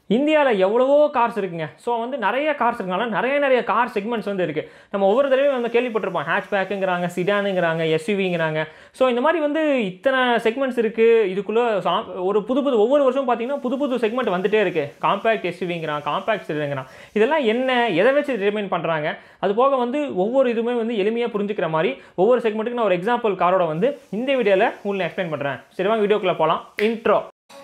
இந்தியாவில் எவ்வளவோ கார்ஸ் இருக்குங்க ஸோ வந்து நிறைய கார்ஸ் இருக்கனால நிறைய நிறைய கார் செக்மெண்ட்ஸ் வந்து இருக்குது நம்ம ஒவ்வொரு தடவையும் வந்து கேள்விப்பட்டிருப்போம் ஹேட்ச்பேக்குங்கிறாங்க சிடானுங்கிறாங்க எஸ்யூவிங்கிறாங்க ஸோ இந்த மாதிரி வந்து இத்தனை செக்மெண்ட்ஸ் இருக்குது இதுக்குள்ளே ஒரு புது புது ஒவ்வொரு வருஷம் பார்த்தீங்கன்னா புது புது செக்மெண்ட் வந்துட்டே இருக்குது காம்பேக்ட் எஸ்யூவிங்கிறான் காம்பேக்ட் சிடானுங்கிறான் இதெல்லாம் என்ன எதை வச்சு டிட்டர்மைன் பண்ணுறாங்க அது போக வந்து ஒவ்வொரு இதுவுமே வந்து எளிமையாக புரிஞ்சுக்கிற மாதிரி ஒவ்வொரு செக்மெண்ட்டுக்கு நான் ஒரு எக்ஸாம்பிள் காரோட வந்து இந்த வீடியோவில் உங்களுக்கு எக்ஸ்பிளைன் பண்ணுறேன் சரி வாங்க வீடியோக்குள்ளே போகலாம் இன்ட்ரோ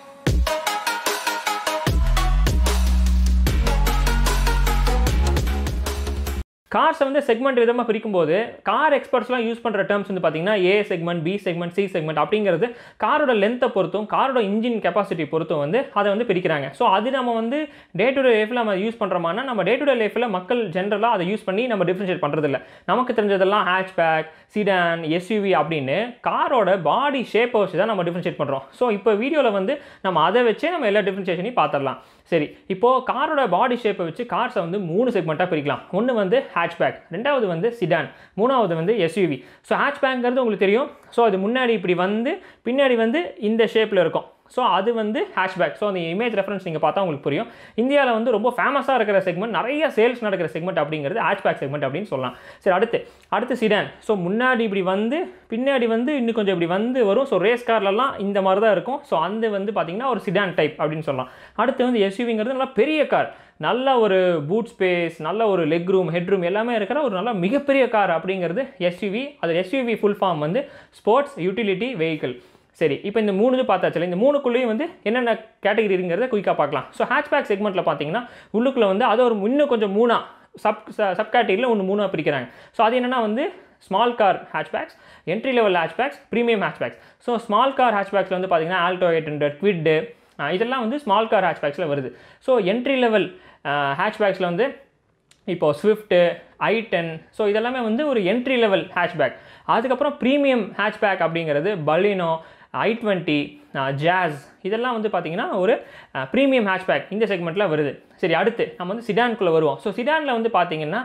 கார்ஸை வந்து செக்மெண்ட் விதமாக பிரிக்கும்போது கார் எக்ஸ்பர்ட்ஸ்லாம் யூஸ் பண்ணுற டேர்ம்ஸ் வந்து பார்த்தீங்கன்னா A segment B segment C segment அப்படிங்கிறது காரோட லென்த்தை பொறுத்தும் காரோட இன்ஜின் கெப்பாசிட்டி பொறுத்தும் வந்து அதை வந்து பிரிக்கிறாங்க ஸோ அது நம்ம வந்து டே டு டே லைஃப்பில் நம்ம யூஸ் பண்ணுறோமானா நம்ம டே டு டே லைஃப்பில் மக்கள் ஜென்ரலாக அதை யூஸ் பண்ணி நம்ம டிஃப்ரென்ஷியேட் பண்ணுறதில்ல நமக்கு தெரிஞ்சதெல்லாம் ஹேட்ச்பேக் சிடான் எஸ்யூவி அப்படின்னு காரோட பாடி ஷேப்பை வச்சு தான் நம்ம டிஃப்ரென்ஷியேட் பண்ணுறோம் ஸோ இப்போ வீடியோவில் வந்து நம்ம அதை வச்சே நம்ம எல்லா டிஃப்ரென்ஷியேஷனையும் பார்த்துடலாம் சரி இப்போது காரோட பாடி ஷேப்பை வச்சு கார்ஸை வந்து மூணு செக்மெண்ட்டாக பிரிக்கலாம் ஒன்று வந்து ஹேட்ச்பேக் ரெண்டாவது வந்து சிடான் மூணாவது வந்து எஸ்யூவி ஸோ ஹேட்ச்பேக்ங்கிறது உங்களுக்கு தெரியும் ஸோ அது முன்னாடி இப்படி வந்து பின்னாடி வந்து இந்த ஷேப்பில் இருக்கும் ஸோ அது வந்து ஹேஷ்பேக் ஸோ அந்த இமேஜ் ரெஃபரன்ஸ் நீங்கள் பார்த்தா உங்களுக்கு புரியும் இந்தியாவில் வந்து ரொம்ப ஃபேமஸாக இருக்கிற செக்மெண்ட் நிறைய சேல்ஸ் நடக்கிற செக்மெண்ட் அப்படிங்கிறது ஹேஷ்பேக் செக்மெண்ட் அப்படின்னு சொல்லலாம் சரி அடுத்து அடுத்து சிடான் ஸோ முன்னாடி இப்படி வந்து பின்னாடி வந்து இன்னும் கொஞ்சம் இப்படி வந்து வரும் ஸோ ரேஸ் கார்லலாம் இந்த மாதிரி தான் இருக்கும் ஸோ அந்த வந்து பார்த்திங்கன்னா ஒரு சிடான் டைப் அப்படின்னு சொல்லலாம் அடுத்து வந்து எஸ்யூவிங்கிறது நல்லா பெரிய கார் நல்ல ஒரு பூட் ஸ்பேஸ் நல்ல ஒரு லெக் ரூம் ஹெட் ரூம் எல்லாமே இருக்கிற ஒரு நல்ல மிகப்பெரிய கார் அப்படிங்கிறது எஸ்யூவி அது எஸ்யூவி ஃபுல் ஃபார்ம் வந்து ஸ்போர்ட்ஸ் யூட்டிலிட்டி வெஹிக்கிள் சரி இப்போ இந்த மூணு இது பார்த்தாச்சு இந்த மூணுக்குள்ளேயும் வந்து என்னென்ன கேட்டகரி இருக்குங்கிறத குயிக்காக பார்க்கலாம் ஸோ ஹேட்ச்பேக் செக்மெண்ட்டில் பார்த்தீங்கன்னா உள்ளுக்குள்ளே வந்து அதை ஒரு இன்னும் கொஞ்சம் மூணா சப் சப் கேட்டகரியில் ஒன்று மூணாக பிரிக்கிறாங்க ஸோ அது என்னென்னா வந்து small car hatchbacks entry level hatchbacks premium hatchbacks so small car ஹேட்ச்பேக்ஸில் வந்து பார்த்தீங்கன்னா ஆல்டோ எயிட் ஹண்ட்ரட் குவிட்டு இதெல்லாம் வந்து ஸ்மால் கார் ஹேட்ச்பேக்ஸில் வருது ஸோ என்ட்ரி லெவல் ஹேட்ச்பேக்ஸில் வந்து இப்போது ஸ்விஃப்ட்டு ஐ டென் ஸோ இதெல்லாமே வந்து ஒரு என்ட்ரி லெவல் ஹேட்ச்பேக் அதுக்கப்புறம் ப்ரீமியம் ஹேட்ச்பேக் அப்படிங்கிறது பலினோ ஐ டுவெண்ட்டி ஜாஸ் இதெல்லாம் வந்து பார்த்திங்கன்னா ஒரு ப்ரீமியம் ஹேட்ச்பேக் இந்த செக்மெண்ட்டில் வருது சரி அடுத்து நம்ம வந்து சிடான்குள்ளே வருவோம் ஸோ சிடானில் வந்து பார்த்திங்கன்னா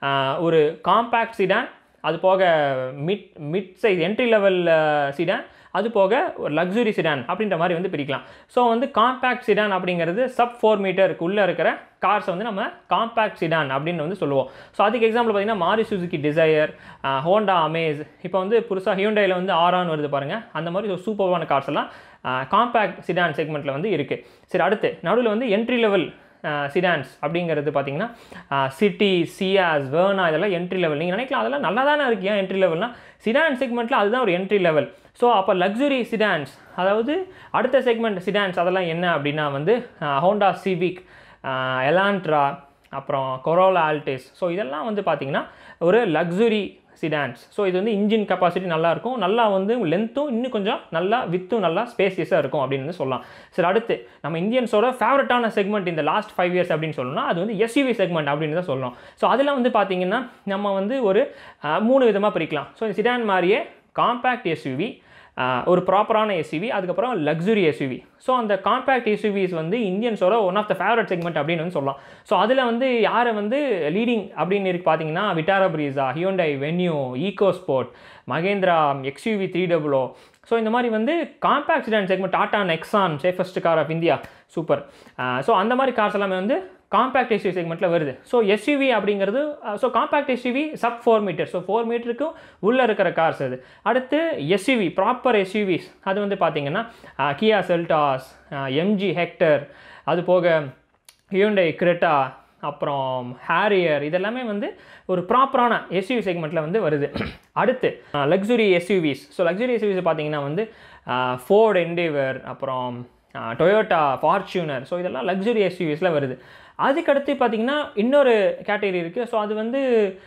ஒரு காம்பேக்ட் சிடான் அது போக mid mid size entry level sedan அது போக ஒரு லக்ஸுரி சிடான் அப்படின்ற மாதிரி வந்து பிரிக்கலாம் ஸோ வந்து காம்பேக்ட் சிடான் அப்படிங்கிறது சப் ஃபோர் மீட்டருக்கு உள்ளே இருக்கிற கார்ஸை வந்து நம்ம காம்பேக்ட் சிடான் அப்படின்னு வந்து சொல்லுவோம் ஸோ அதுக்கு எக்ஸாம்பிள் பார்த்தீங்கன்னா மாரி சுசுக்கி டிசையர் ஹோண்டா அமேஸ் இப்போ வந்து புதுசாக ஹியூண்டையில் வந்து ஆரான் வருது பாருங்கள் அந்த மாதிரி ஒரு சூப்பர்வான கார்ஸ் எல்லாம் காம்பேக்ட் சிடான் செக்மெண்ட்டில் வந்து இருக்குது சரி அடுத்து நடுவில் வந்து என்ட்ரி லெவல் சிடான்ஸ் அப்படிங்கிறது பார்த்தீங்கன்னா சிட்டி சியாஸ் வேர்னா இதெல்லாம் என்ட்ரி லெவல் நீங்கள் நினைக்கலாம் அதெல்லாம் நல்லா தானே இருக்கியா என்ட்ரி லெவல்னால் சிடான் செக்மெண்ட்டில் அதுதான் ஒரு என்ட்ரி லெவல் ஸோ அப்போ லக்ஸுரி சிடான்ஸ் அதாவது அடுத்த செக்மெண்ட் சிடான்ஸ் அதெல்லாம் என்ன அப்படின்னா வந்து ஹோண்டா சிவிக் எலான்ட்ரா அப்புறம் கொரோலா ஆல்டிஸ் ஸோ இதெல்லாம் வந்து பார்த்திங்கன்னா ஒரு லக்ஸுரி சிடான்ஸ் ஸோ இது வந்து இன்ஜின் கெப்பாசிட்டி நல்லாயிருக்கும் நல்லா வந்து லென்த்தும் இன்னும் கொஞ்சம் நல்லா வித்தும் நல்லா ஸ்பேசியஸாக இருக்கும் அப்படின்னு வந்து சொல்லலாம் சரி அடுத்து நம்ம இந்தியன்ஸோட ஃபேவரட்டான செக்மெண்ட் இந்த லாஸ்ட் ஃபைவ் இயர்ஸ் அப்படின்னு சொல்லணும்னா அது வந்து எஸ்யூவி செக்மெண்ட் அப்படின்னு தான் சொல்லணும் ஸோ அதில் வந்து பார்த்திங்கன்னா நம்ம வந்து ஒரு மூணு விதமாக பிரிக்கலாம் ஸோ சிடான் மாதிரியே காம்பேக்ட் எஸ்யூவி ஒரு ப்ராப்பரான எஸ்யூவி அதுக்கப்புறம் லக்ஸுரி எஸ்யூவி ஸோ அந்த காம்பேக்ட் எஸ்யூவிஸ் வந்து இந்தியன்ஸோட one of the favourite segment அப்படின்னு வந்து சொல்லலாம் ஸோ அதில் வந்து யாரை வந்து லீடிங் அப்படின்னு இருக்கு பார்த்தீங்கன்னா Vitara Brezza Hyundai Venue EcoSport Mahindra XUV three double o so இந்த மாதிரி வந்து compact sedan segment Tata Nexon safest car of India super so அந்த மாதிரி கார்ஸ் எல்லாமே வந்து காம்பேக்ட் எஸ்யூவி செக்மெண்ட்டில் வருது ஸோ எஸ்யூவி அப்படிங்கிறது so compact SUV sub four meter so four மீட்டருக்கும் உள்ளே இருக்கிற கார்ஸ் அது அடுத்து எஸ்யூவி ப்ராப்பர் எஸ்யூவிஸ் அது வந்து பார்த்திங்கன்னா கியா செல்டாஸ் எம்ஜி ஹெக்டர் அது போக ஹியூண்டை கிரெட்டா அப்புறம் ஹேரியர் இதெல்லாமே வந்து ஒரு ப்ராப்பரான எஸ்யூவி செக்மெண்ட்டில் வந்து வருது அடுத்து luxury SUVs so luxury SUVs பார்த்தீங்கன்னா வந்து ஃபோர்ட் என்டேவர் அப்புறம் டொயோட்டா ஃபார்ச்சூனர் ஸோ இதெல்லாம் லக்ஸுரி எஸ்யூவிஸில் வருது அதுக்கடுத்து பார்த்திங்கன்னா இன்னொரு கேட்டகரி இருக்குது ஸோ அது வந்து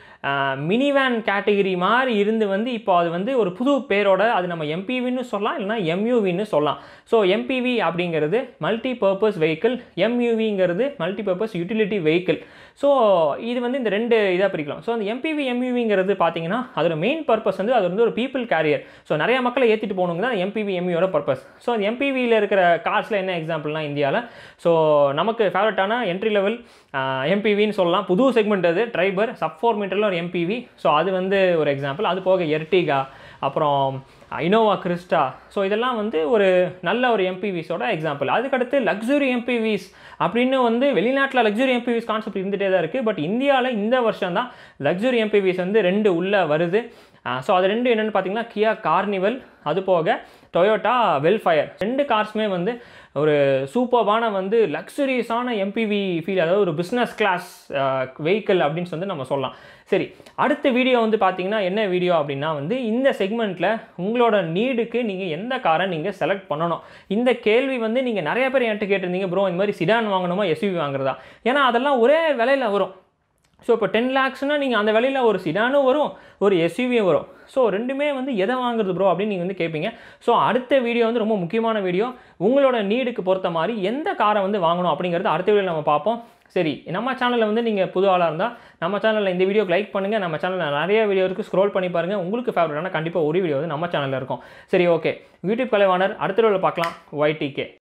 மினி வேன் கேட்டகரி மாதிரி இருந்து வந்து இப்போ அது வந்து ஒரு புது பேரோட அது நம்ம எம்பிவின்னு சொல்லலாம் இல்லைனா எம்யூவின்னு சொல்லலாம் ஸோ எம்பிவி அப்படிங்கிறது மல்டி பர்பஸ் வெஹிக்கிள் எம்யூவிங்கிறது multi purpose utility vehicle so இது வந்து இந்த ரெண்டு இதாக பிரிக்கலாம் ஸோ அந்த எம்பிவி எம்யூவிங்கிறது பார்த்தீங்கன்னா அதோட மெயின் பர்பஸ் வந்து அது வந்து ஒரு பீப்புள் கேரியர் ஸோ நிறைய மக்களை ஏற்றிட்டு போகணுங்க தான் எம்பிவி எம்யூவோட பர்பஸ் ஸோ அந்த எம்பிவியில் இருக்கிற கார்ஸில் என்ன எக்ஸாம்பிள்னா இந்தியாவில் ஸோ நமக்கு ஃபேவரட்டான என்ட்ரி லெவல் எம்பிவின்னு சொல்லலாம் புது செக்மெண்ட் அது ட்ரைபர் சப் ஃபோர் மீட்டரில் ஒரு எம்பிவி ஸோ அது வந்து ஒரு எக்ஸாம்பிள் அது போக எர்டிகா அப்புறம் இனோவா கிறிஸ்டா ஸோ இதெல்லாம் வந்து ஒரு நல்ல ஒரு எம்பிவிஸோட எக்ஸாம்பிள் அதுக்கடுத்து லக்ஸுரி எம்பிவிஸ் அப்படின்னு வந்து வெளிநாட்டில் லக்ஸுரி எம்பிவிஸ் கான்செப்ட் இருந்துகிட்டே தான் இருக்குது பட் இந்தியாவில் இந்த வருஷம் தான் லக்ஸுரி எம்பிவிஸ் வந்து ரெண்டு உள்ளே வருது ஸோ அது ரெண்டு என்னென்னு பார்த்தீங்கன்னா கியா கார்னிவல் அது போக டொயோட்டா வெல்ஃபயர் ரெண்டு கார்ஸுமே வந்து ஒரு சூப்பர்பான வந்து லக்ஸுரியஸான எம்பிவி ஃபீல் அதாவது ஒரு பிஸ்னஸ் கிளாஸ் வெஹிக்கிள் அப்படின்னு வந்து நம்ம சொல்லலாம் சரி அடுத்த வீடியோ வந்து பார்த்தீங்கன்னா என்ன வீடியோ அப்படின்னா வந்து இந்த செக்மெண்ட்டில் உங்களோட நீடுக்கு நீங்கள் எந்த காரை நீங்கள் செலக்ட் பண்ணணும் இந்த கேள்வி வந்து நீங்கள் நிறைய பேர் என்கிட்ட கேட்டிருந்தீங்க ப்ரோ இந்த மாதிரி சிடான் வாங்கணுமா எஸ்யூவி வாங்குறதா ஏன்னா அதெல்லாம் ஒரே விலையில் வரும் ஸோ இப்போ டென் லேக்ஸ்னால் நீங்கள் அந்த விலையில் ஒரு சிடானும் வரும் ஒரு எஸ்யூவியும் வரும் ஸோ ரெண்டுமே வந்து எதை வாங்குறது ப்ரோ அப்படின்னு நீங்கள் வந்து கேட்பீங்க ஸோ அடுத்த வீடியோ வந்து ரொம்ப முக்கியமான வீடியோ உங்களோட நீடுக்கு பொறுத்த மாதிரி எந்த காரை வந்து வாங்கணும் அப்படிங்கிறது அடுத்த வீடியோ நம்ம பார்ப்போம் சரி நம்ம சேனலில் வந்து நீங்கள் புது ஆளாக இருந்தால் நம்ம சேனலில் இந்த வீடியோக்கு லைக் பண்ணுங்கள் நம்ம சேனலில் நிறைய வீடியோ இருக்குது ஸ்க்ரோல் பண்ணி பாருங்கள் உங்களுக்கு ஃபேவரட்டான கண்டிப்பாக ஒரு வீடியோ வந்து நம்ம சேனலில் இருக்கும் சரி ஓகே யூடியூப் கலைவாணர் அடுத்த வீடியோவில் பார்க்கலாம் ஒய்டிகே